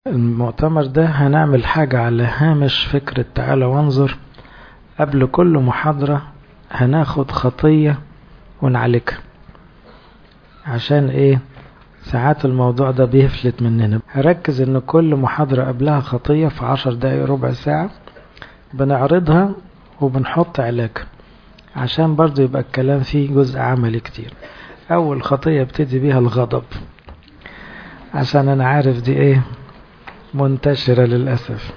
المؤتمر ده هنعمل حاجة على هامش فكرة تعالى وانظر قبل كل محاضرة هناخد خطية ونعالجها عشان ايه ساعات الموضوع ده بيفلت مننا هركز ان كل محاضرة قبلها خطية في عشر دقايق ربع ساعة بنعرضها وبنحط علاج عشان برضو يبقى الكلام فيه جزء عملي كتير اول خطية ابتدي بيها الغضب عشان انا عارف دي ايه منتشرة للأسف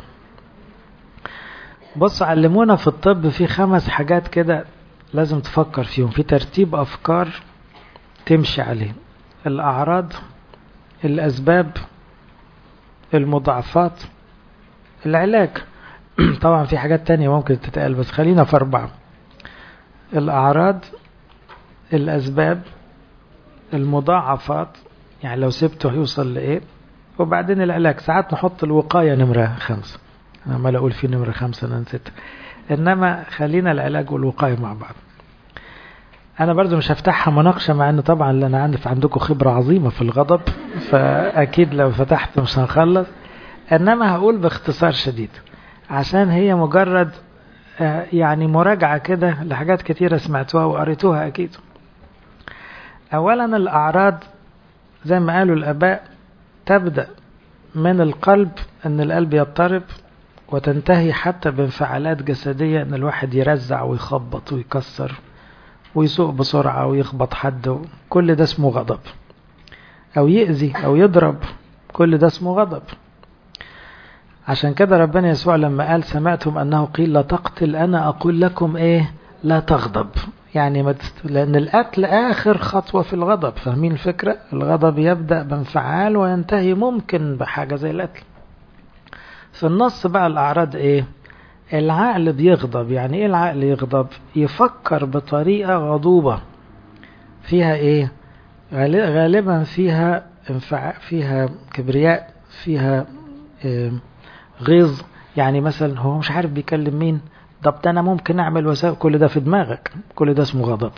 بص علمونا في الطب في خمس حاجات كده لازم تفكر فيهم في ترتيب أفكار تمشي عليه الأعراض الأسباب المضاعفات العلاج طبعا في حاجات تانية ممكن تتقال بس خلينا في أربعة الأعراض الأسباب المضاعفات يعني لو سبته هيوصل لإيه وبعدين العلاج ساعات نحط الوقاية نمرة خمسة أنا عمال أقول في نمرة خمسة أنا نسيت إنما خلينا العلاج والوقاية مع بعض أنا برضو مش هفتحها مناقشة مع أن طبعا أنا عارف عندكم خبرة عظيمة في الغضب فأكيد لو فتحت مش هنخلص إنما هقول باختصار شديد عشان هي مجرد يعني مراجعة كده لحاجات كتيرة سمعتوها وقريتوها أكيد أولا الأعراض زي ما قالوا الآباء تبدأ من القلب أن القلب يضطرب وتنتهي حتى بانفعالات جسدية أن الواحد يرزع ويخبط ويكسر ويسوق بسرعة ويخبط حد كل ده اسمه غضب أو يأذي أو يضرب كل ده اسمه غضب عشان كده ربنا يسوع لما قال سمعتم أنه قيل لا تقتل أنا أقول لكم إيه لا تغضب يعني ما تست... لأن القتل آخر خطوة في الغضب فاهمين الفكرة الغضب يبدأ بانفعال وينتهي ممكن بحاجة زي القتل في النص بقى الأعراض إيه العقل بيغضب يعني إيه العقل يغضب يفكر بطريقة غضوبة فيها إيه غالبا فيها انفع... فيها كبرياء فيها إيه غيظ يعني مثلا هو مش عارف بيكلم مين طب ده انا ممكن اعمل وسائل كل ده في دماغك كل ده اسمه غضب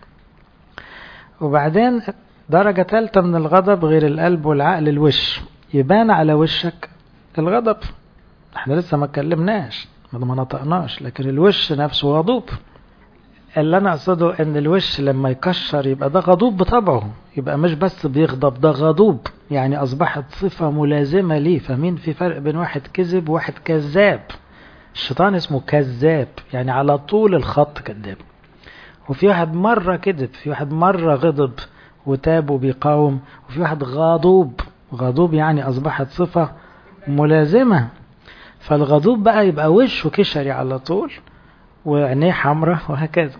وبعدين درجة ثالثة من الغضب غير القلب والعقل الوش يبان على وشك الغضب احنا لسه ما اتكلمناش ما نطقناش لكن الوش نفسه غضوب اللي انا اقصده ان الوش لما يكشر يبقى ده غضوب بطبعه يبقى مش بس بيغضب ده غضوب يعني اصبحت صفة ملازمة ليه فاهمين في فرق بين واحد كذب وواحد كذاب الشيطان اسمه كذاب يعني على طول الخط كذاب وفي واحد مرة كذب في واحد مرة غضب وتاب وبيقاوم وفي واحد غضوب غضوب يعني أصبحت صفة ملازمة فالغضوب بقى يبقى وشه كشري على طول وعينيه حمراء وهكذا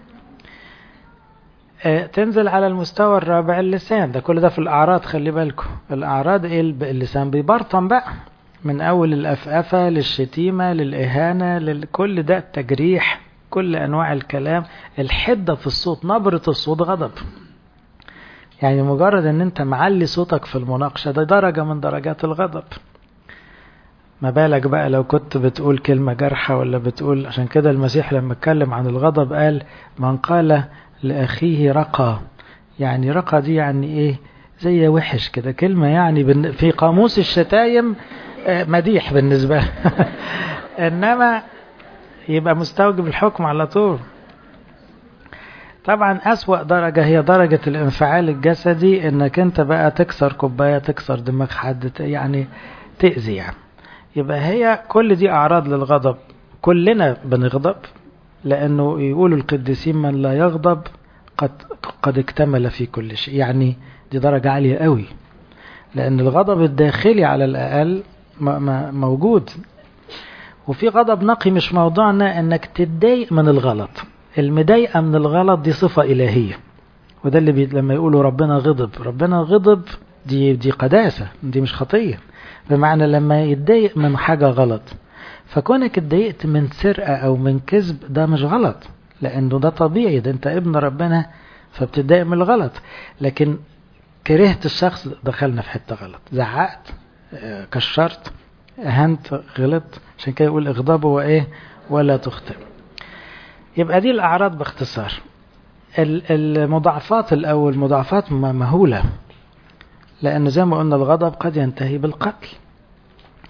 تنزل على المستوى الرابع اللسان ده كل ده في الأعراض خلي بالكم الأعراض ايه اللسان بيبرطم بقى من أول الأفأفة للشتيمة للإهانة لكل ده التجريح كل أنواع الكلام الحدة في الصوت نبرة الصوت غضب يعني مجرد أن أنت معلي صوتك في المناقشة ده درجة من درجات الغضب ما بالك بقى لو كنت بتقول كلمة جارحة ولا بتقول عشان كده المسيح لما اتكلم عن الغضب قال من قال لأخيه رقى يعني رقى دي يعني ايه زي وحش كده كلمة يعني في قاموس الشتايم مديح بالنسبة إنما يبقى مستوجب الحكم على طول طبعا أسوأ درجة هي درجة الانفعال الجسدي إنك أنت بقى تكسر كوباية تكسر دماغ حد يعني تأذي يعني يبقى هي كل دي أعراض للغضب كلنا بنغضب لأنه يقولوا القديسين من لا يغضب قد قد اكتمل في كل شيء يعني دي درجة عالية قوي لأن الغضب الداخلي على الأقل موجود وفي غضب نقي مش موضوعنا انك تتضايق من الغلط المضايقه من الغلط دي صفه الهيه وده اللي بي... لما يقولوا ربنا غضب ربنا غضب دي دي قداسه دي مش خطيه بمعنى لما يتضايق من حاجه غلط فكونك اتضايقت من سرقه او من كذب ده مش غلط لانه ده طبيعي ده انت ابن ربنا فبتتضايق من الغلط لكن كرهت الشخص دخلنا في حته غلط زعقت كشرت اهنت غلط عشان كده يقول اغضبه وايه ولا تخطئ يبقى دي الاعراض باختصار المضاعفات الاول مضاعفات مهوله لان زي ما قلنا الغضب قد ينتهي بالقتل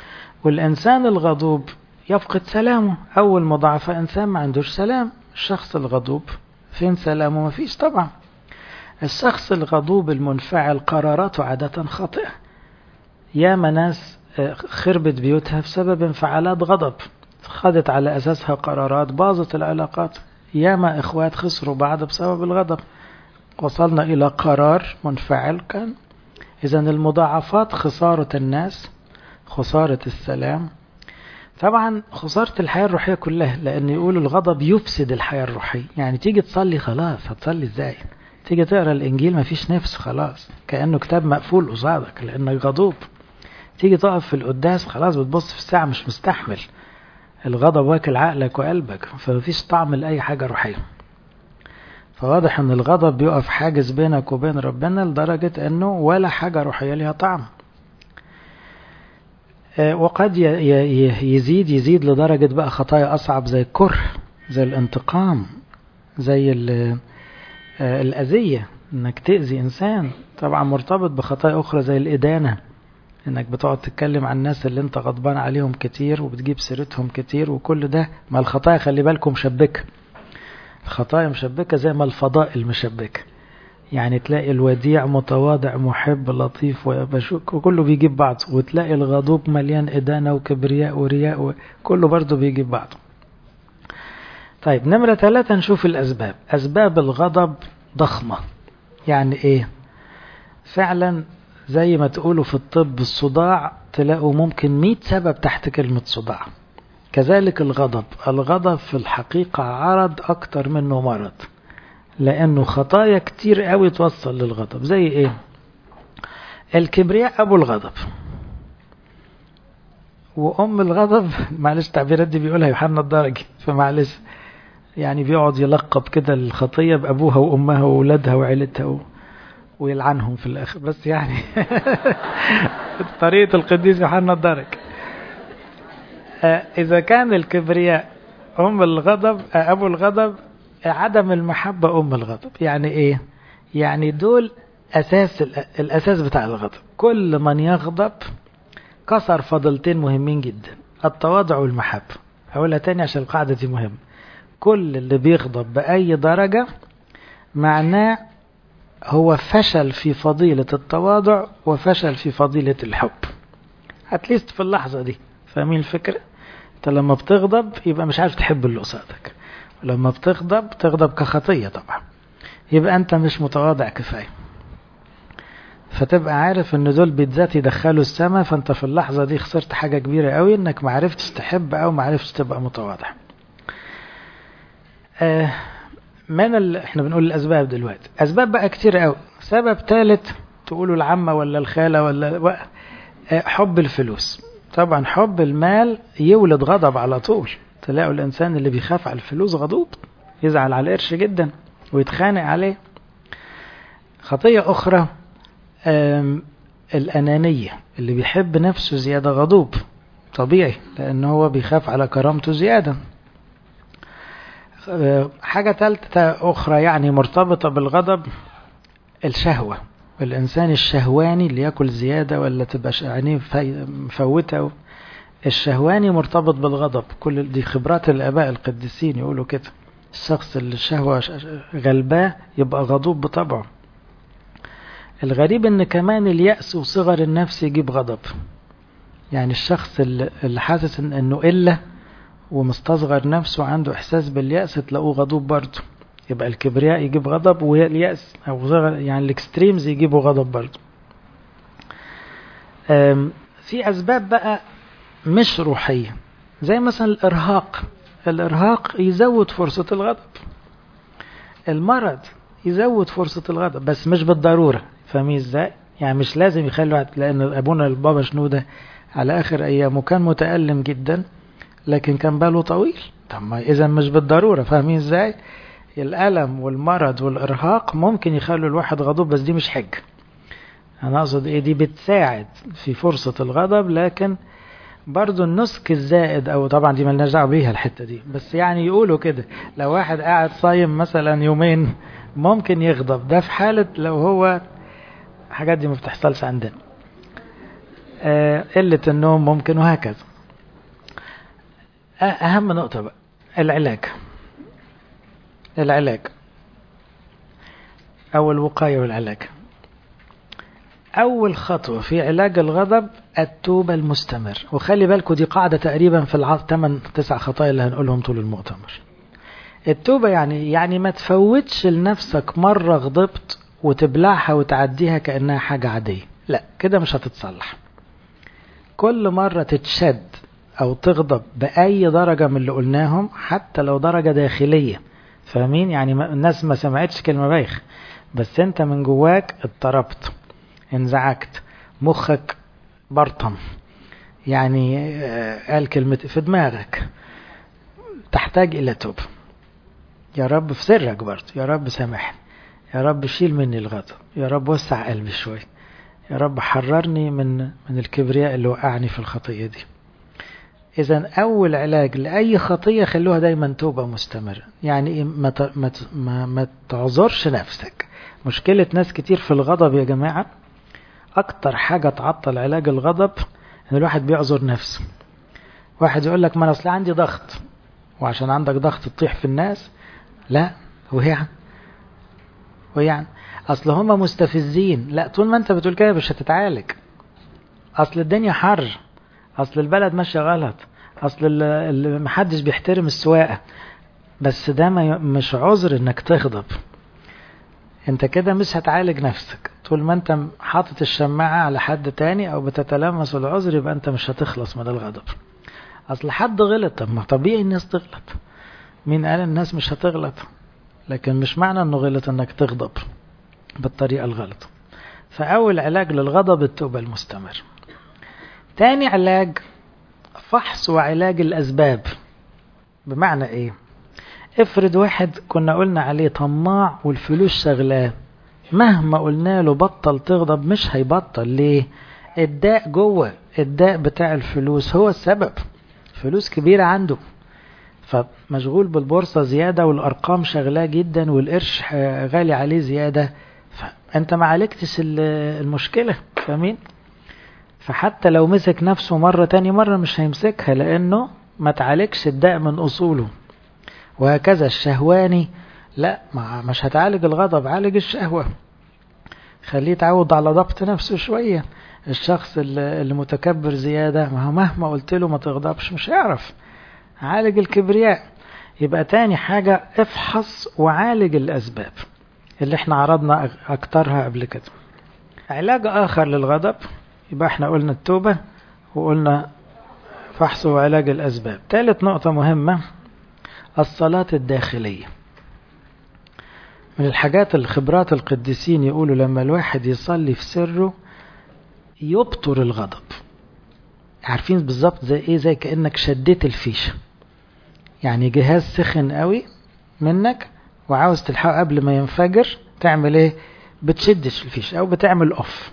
والإنسان الغضوب يفقد سلامه أول مضاعفة إنسان ما عندوش سلام الشخص الغضوب فين سلامه ما فيش طبعا الشخص الغضوب المنفعل قراراته عادة خاطئة ياما ناس خربت بيوتها بسبب انفعالات غضب خدت على أساسها قرارات باظت العلاقات ياما إخوات خسروا بعض بسبب الغضب وصلنا إلى قرار منفعل كان إذا المضاعفات خسارة الناس خسارة السلام طبعا خسارة الحياة الروحية كلها لأن يقولوا الغضب يفسد الحياة الروحية يعني تيجي تصلي خلاص هتصلي ازاي تيجي تقرا الإنجيل مفيش نفس خلاص كأنه كتاب مقفول قصادك لأنك غضوب تيجي تقف في القداس خلاص بتبص في الساعة مش مستحمل الغضب واكل عقلك وقلبك فمفيش طعم لأي حاجة روحية فواضح ان الغضب بيقف حاجز بينك وبين ربنا لدرجة انه ولا حاجة روحية ليها طعم وقد يزيد يزيد لدرجة بقى خطايا أصعب زي الكره زي الانتقام زي الأذية انك تأذي إنسان طبعا مرتبط بخطايا أخرى زي الإدانة انك بتقعد تتكلم عن الناس اللي انت غضبان عليهم كتير وبتجيب سيرتهم كتير وكل ده ما الخطايا خلي بالكم مشبكة الخطايا مشبكة زي ما الفضائل مشبكة يعني تلاقي الوديع متواضع محب لطيف وبشوك وكله بيجيب بعض وتلاقي الغضوب مليان إدانة وكبرياء ورياء وكله برضه بيجيب بعض طيب نمرة ثلاثة نشوف الأسباب أسباب الغضب ضخمة يعني إيه فعلا زي ما تقولوا في الطب الصداع تلاقوا ممكن مئة سبب تحت كلمة صداع كذلك الغضب الغضب في الحقيقة عرض أكتر منه مرض لأنه خطايا كتير قوي توصل للغضب زي إيه الكبرياء أبو الغضب وأم الغضب معلش التعبيرات دي بيقولها يوحنا الدرجي فمعلش يعني بيقعد يلقب كده الخطية بأبوها وأمها وأولادها وعيلتها و... ويلعنهم في الآخر بس يعني طريقة القديس يوحنا الدرج إذا كان الكبرياء أم الغضب أبو الغضب عدم المحبة أم الغضب يعني إيه يعني دول أساس الأساس بتاع الغضب كل من يغضب كسر فضلتين مهمين جدا التواضع والمحبة أقولها تاني عشان القاعدة دي مهمة كل اللي بيغضب بأي درجة معناه هو فشل في فضيلة التواضع وفشل في فضيلة الحب هتليست في اللحظة دي فاهمين الفكرة انت لما بتغضب يبقى مش عارف تحب اللي قصادك ولما بتغضب تغضب كخطية طبعا يبقى انت مش متواضع كفاية فتبقى عارف ان دول بالذات يدخلوا السماء فانت في اللحظة دي خسرت حاجة كبيرة قوي انك معرفتش تحب او معرفتش تبقى متواضع آه من ال... احنا بنقول الاسباب دلوقتي اسباب بقى كتير قوي سبب ثالث تقولوا العمة ولا الخالة ولا حب الفلوس طبعا حب المال يولد غضب على طول تلاقوا الانسان اللي بيخاف على الفلوس غضوب يزعل على القرش جدا ويتخانق عليه خطية اخرى الانانية اللي بيحب نفسه زيادة غضوب طبيعي لان هو بيخاف على كرامته زيادة حاجة ثالثة أخرى يعني مرتبطة بالغضب الشهوة الإنسان الشهواني اللي يأكل زيادة ولا تبقى عينيه مفوتة الشهواني مرتبط بالغضب كل دي خبرات الآباء القديسين يقولوا كده الشخص اللي الشهوة غلباه يبقى غضوب بطبعه الغريب ان كمان اليأس وصغر النفس يجيب غضب يعني الشخص اللي حاسس انه إلا ومستصغر نفسه عنده إحساس باليأس تلاقوه غضوب برضه يبقى الكبرياء يجيب غضب واليأس أو يعني الاكستريمز يجيبوا غضب برضه في أسباب بقى مش روحية زي مثلا الإرهاق الإرهاق يزود فرصة الغضب المرض يزود فرصة الغضب بس مش بالضرورة فاهمين ازاي يعني مش لازم يخلوا لأن أبونا البابا شنودة على آخر أيامه كان متألم جدا لكن كان باله طويل طب ما اذا مش بالضروره فاهمين ازاي الالم والمرض والارهاق ممكن يخلوا الواحد غضوب بس دي مش حجه انا اقصد ايه دي بتساعد في فرصه الغضب لكن برضو النسك الزائد او طبعا دي ملناش دعوه بيها الحته دي بس يعني يقولوا كده لو واحد قاعد صايم مثلا يومين ممكن يغضب ده في حاله لو هو الحاجات دي ما بتحصلش عندنا آه قله النوم ممكن وهكذا أهم نقطة بقى العلاج العلاج أو الوقاية والعلاج أول خطوة في علاج الغضب التوبة المستمر وخلي بالكم دي قاعدة تقريبا في الثمان تسع خطايا اللي هنقولهم طول المؤتمر التوبة يعني يعني ما تفوتش لنفسك مرة غضبت وتبلعها وتعديها كأنها حاجة عادية لا كده مش هتتصلح كل مرة تتشد أو تغضب بأي درجة من اللي قلناهم حتى لو درجة داخلية فاهمين يعني الناس ما سمعتش كلمة بايخ بس انت من جواك اضطربت انزعجت مخك برطم يعني قال كلمة في دماغك تحتاج إلى توبة يا رب في سرك برضه يا رب سامحني يا رب شيل مني الغضب يا رب وسع قلبي شوي يا رب حررني من من الكبرياء اللي وقعني في الخطية دي إذا أول علاج لأي خطية خلوها دايما توبة مستمرة يعني إيه ما ما ما, ما تعذرش نفسك مشكلة ناس كتير في الغضب يا جماعة أكتر حاجة تعطل علاج الغضب إن الواحد بيعذر نفسه واحد يقول لك ما أنا أصل عندي ضغط وعشان عندك ضغط تطيح في الناس لا ويعني ويعني أصل هم مستفزين لا طول ما أنت بتقول كده مش هتتعالج أصل الدنيا حر أصل البلد ماشية غلط أصل اللي محدش بيحترم السواقة بس ده مش عذر إنك تغضب انت كده مش هتعالج نفسك طول ما انت حاطط الشماعة على حد تاني او بتتلمس العذر يبقى انت مش هتخلص من الغضب اصل حد غلط طب ما طبيعي الناس تغلط مين قال الناس مش هتغلط لكن مش معنى انه غلط انك تغضب بالطريقة الغلط فاول علاج للغضب التوبة المستمر تاني علاج فحص وعلاج الاسباب بمعنى ايه افرض واحد كنا قلنا عليه طماع والفلوس شغلاه مهما قلنا له بطل تغضب مش هيبطل ليه الداء جوه الداء بتاع الفلوس هو السبب فلوس كبيرة عنده فمشغول بالبورصة زيادة والأرقام شغلاه جدا والقرش غالي عليه زيادة فأنت ما عالجتش المشكلة فاهمين فحتى لو مسك نفسه مرة تاني مرة مش هيمسكها لأنه ما تعالجش الداء من أصوله وهكذا الشهواني لا مش هتعالج الغضب عالج الشهوة خليه يتعود على ضبط نفسه شوية الشخص اللي متكبر زيادة ما هو مهما قلت له ما تغضبش مش هيعرف عالج الكبرياء يبقى تاني حاجة افحص وعالج الأسباب اللي احنا عرضنا أكترها قبل كده علاج آخر للغضب يبقى احنا قلنا التوبة وقلنا فحص وعلاج الأسباب ثالث نقطة مهمة الصلاة الداخلية من الحاجات الخبرات القديسين يقولوا لما الواحد يصلي في سره يبطر الغضب عارفين بالظبط زي ايه زي كأنك شديت الفيشة يعني جهاز سخن قوي منك وعاوز تلحقه قبل ما ينفجر تعمل ايه بتشدش الفيشة او بتعمل اوف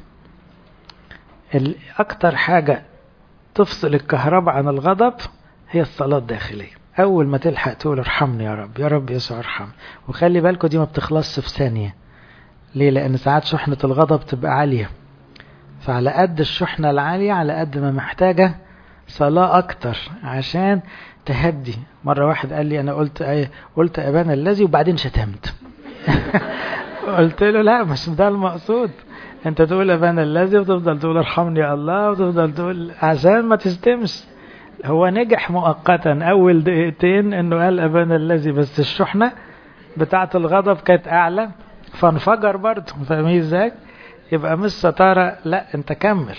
اكتر حاجة تفصل الكهرباء عن الغضب هي الصلاة الداخلية أول ما تلحق تقول ارحمني يا رب يا رب يسوع ارحم وخلي بالكم دي ما بتخلصش في ثانية ليه لأن ساعات شحنة الغضب تبقى عالية فعلى قد الشحنة العالية على قد ما محتاجة صلاة أكتر عشان تهدي مرة واحد قال لي أنا قلت أيه قلت أبانا الذي وبعدين شتمت قلت له لا مش ده المقصود انت تقول أبانا الذي وتفضل تقول ارحمني يا الله وتفضل تقول عشان ما تستمش هو نجح مؤقتا اول دقيقتين انه قال ابانا الذي بس الشحنه بتاعه الغضب كانت اعلى فانفجر برضه فاهمين ازاي يبقى مش ستاره لا انت كمل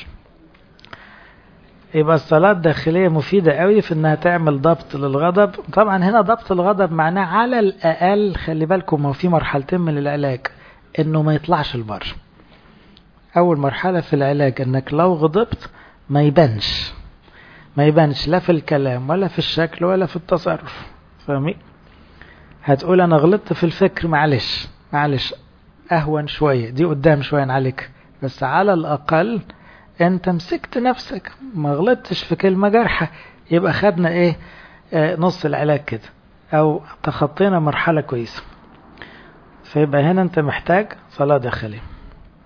يبقى الصلاة الداخلية مفيدة قوي في انها تعمل ضبط للغضب طبعا هنا ضبط الغضب معناه على الاقل خلي بالكم هو في مرحلتين من العلاج انه ما يطلعش البر اول مرحلة في العلاج انك لو غضبت ما يبانش ما يبانش لا في الكلام ولا في الشكل ولا في التصرف فاهمين هتقول انا غلطت في الفكر معلش معلش اهون شوية دي قدام شوية عليك بس على الاقل انت مسكت نفسك ما غلطتش في كلمة جارحة يبقى خدنا ايه آه نص العلاج كده او تخطينا مرحلة كويسة فيبقى هنا انت محتاج صلاة داخلية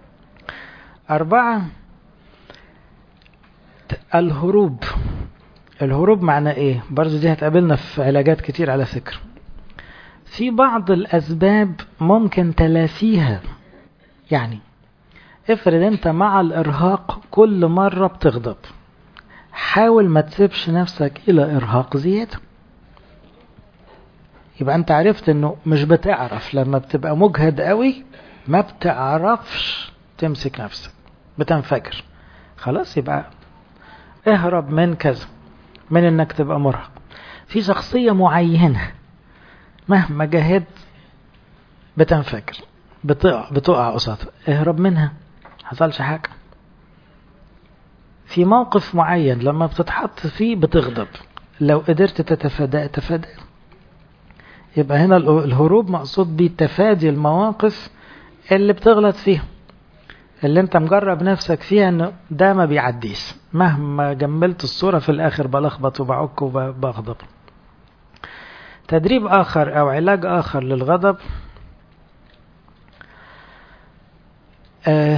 أربعة الهروب الهروب معناه ايه برضو دي هتقابلنا في علاجات كتير على فكرة في بعض الاسباب ممكن تلافيها يعني افرض انت مع الارهاق كل مرة بتغضب حاول ما تسيبش نفسك الى ارهاق زيادة يبقى انت عرفت انه مش بتعرف لما بتبقى مجهد قوي ما بتعرفش تمسك نفسك بتنفجر خلاص يبقى اهرب من كذا من انك تبقى مرهق في شخصية معينة مهما جاهدت بتنفجر بتقع بتقع قصادها اهرب منها حصلش حاجة في موقف معين لما بتتحط فيه بتغضب لو قدرت تتفادى تفادى يبقى هنا الهروب مقصود بيه تفادي المواقف اللي بتغلط فيها اللي انت مجرب نفسك فيها انه ده ما بيعديش مهما جملت الصورة في الاخر بلخبط وبعك وبغضب تدريب اخر او علاج اخر للغضب آه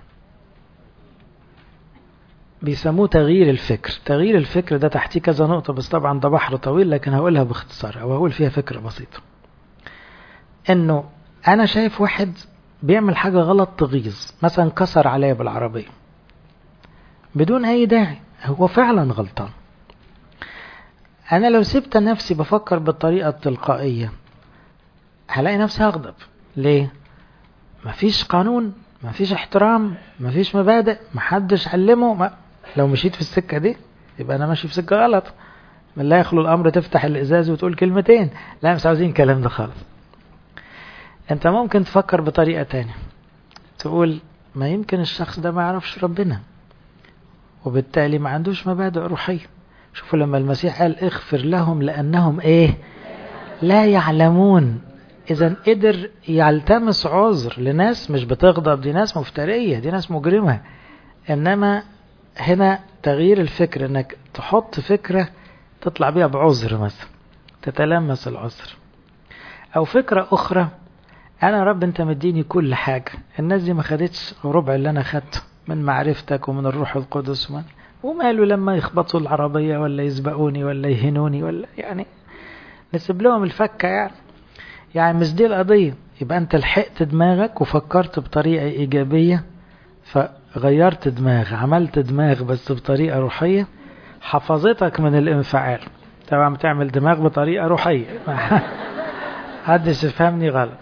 بيسموه تغيير الفكر تغيير الفكر ده تحتيه كذا نقطة بس طبعا ده بحر طويل لكن هقولها باختصار او هقول فيها فكرة بسيطة انه انا شايف واحد بيعمل حاجة غلط تغيظ مثلا كسر عليا بالعربية بدون اي داعي هو فعلا غلطان انا لو سبت نفسي بفكر بالطريقة التلقائية هلاقي نفسي هغضب ليه مفيش قانون مفيش احترام مفيش مبادئ محدش علمه ما لو مشيت في السكة دي يبقى انا ماشي في سكة غلط من لا يخلو الامر تفتح الازاز وتقول كلمتين لا مش عاوزين الكلام ده خالص انت ممكن تفكر بطريقة تانية تقول ما يمكن الشخص ده ما يعرفش ربنا وبالتالي ما عندوش مبادئ روحية شوفوا لما المسيح قال اغفر لهم لأنهم ايه لا يعلمون اذا قدر يلتمس عذر لناس مش بتغضب دي ناس مفترية دي ناس مجرمة انما هنا تغيير الفكر انك تحط فكرة تطلع بيها بعذر مثلا تتلمس العذر او فكرة اخرى انا رب انت مديني كل حاجة الناس دي ما خدتش ربع اللي انا خدته من معرفتك ومن الروح القدس ومن وماله لما يخبطوا العربية ولا يسبقوني ولا يهنوني ولا يعني نسيب لهم الفكة يعني يعني مش دي القضية يبقى انت لحقت دماغك وفكرت بطريقة ايجابية فغيرت دماغ عملت دماغ بس بطريقة روحية حفظتك من الانفعال طبعا بتعمل دماغ بطريقة روحية محدش يفهمني غلط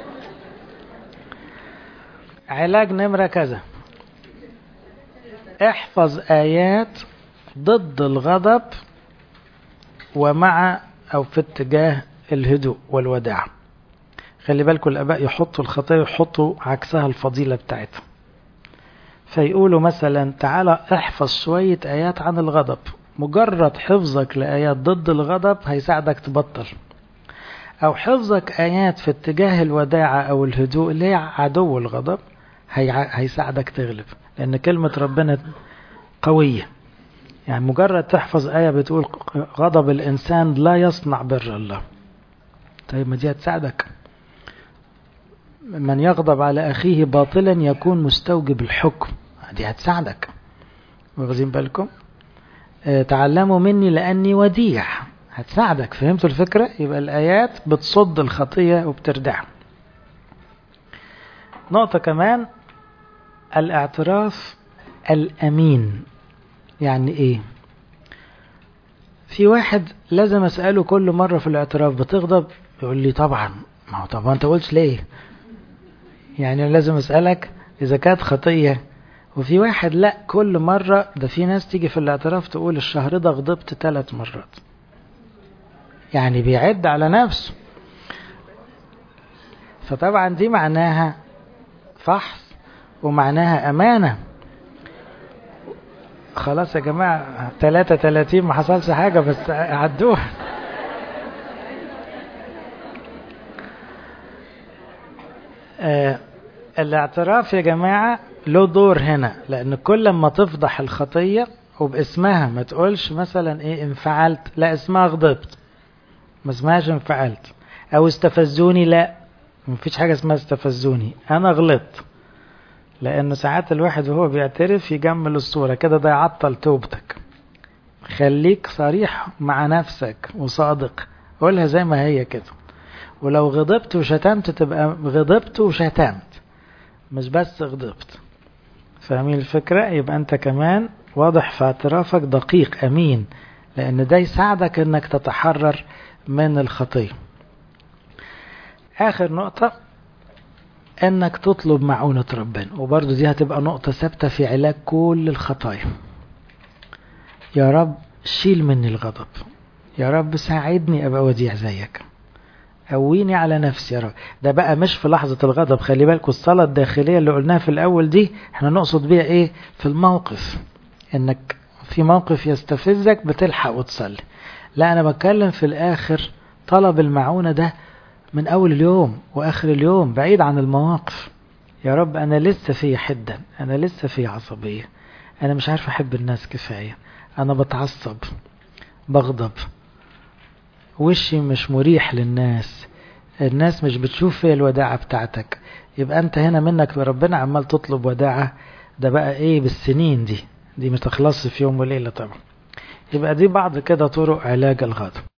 علاج نمرة كذا احفظ آيات ضد الغضب ومع أو في اتجاه الهدوء والوداع خلي بالكم الآباء يحطوا الخطية يحطوا عكسها الفضيلة بتاعتها فيقولوا مثلا تعالى احفظ شوية آيات عن الغضب مجرد حفظك لآيات ضد الغضب هيساعدك تبطل أو حفظك آيات في اتجاه الوداعة أو الهدوء اللي هي عدو الغضب هي هيساعدك تغلب لأن كلمة ربنا قوية يعني مجرد تحفظ آية بتقول غضب الإنسان لا يصنع بر الله طيب ما دي هتساعدك من يغضب على أخيه باطلا يكون مستوجب الحكم دي هتساعدك واخذين بالكم اه تعلموا مني لأني وديع هتساعدك فهمتوا الفكرة يبقى الآيات بتصد الخطية وبتردعها نقطة كمان الاعتراف الأمين يعني إيه في واحد لازم أسأله كل مرة في الاعتراف بتغضب يقول لي طبعا ما هو طبعا أنت قلت ليه يعني لازم أسألك إذا كانت خطية وفي واحد لا كل مرة ده في ناس تيجي في الاعتراف تقول الشهر ده غضبت ثلاث مرات يعني بيعد على نفسه فطبعا دي معناها فحص ومعناها أمانة خلاص يا جماعة 33 ما حصلش حاجة بس عدوها آه الاعتراف يا جماعة له دور هنا لأن كل ما تفضح الخطية وباسمها ما تقولش مثلا ايه انفعلت لا اسمها غضبت ما اسمهاش انفعلت او استفزوني لا مفيش حاجة اسمها استفزوني انا غلطت لانه ساعات الواحد وهو بيعترف يجمل الصورة كده ده يعطل توبتك خليك صريح مع نفسك وصادق قولها زي ما هي كده ولو غضبت وشتمت تبقى غضبت وشتمت مش بس غضبت فاهمين الفكرة يبقى انت كمان واضح في اعترافك دقيق امين لان ده يساعدك انك تتحرر من الخطية اخر نقطة انك تطلب معونة ربنا وبرضو دي هتبقى نقطة ثابتة في علاج كل الخطايا يا رب شيل مني الغضب يا رب ساعدني ابقى وديع زيك قويني على نفسي يا رب ده بقى مش في لحظة الغضب خلي بالكوا الصلاة الداخلية اللي قلناها في الأول دي احنا نقصد بيها ايه في الموقف انك في موقف يستفزك بتلحق وتصلي لا انا بتكلم في الاخر طلب المعونة ده من اول اليوم واخر اليوم بعيد عن المواقف يا رب انا لسه في حدة انا لسه في عصبية انا مش عارف احب الناس كفاية انا بتعصب بغضب وشي مش مريح للناس الناس مش بتشوف فيا الوداعة بتاعتك يبقى انت هنا منك ربنا عمال تطلب وداعة ده بقى ايه بالسنين دي دي ما تخلصش في يوم وليلة طبعا يبقى دي بعض كده طرق علاج الغضب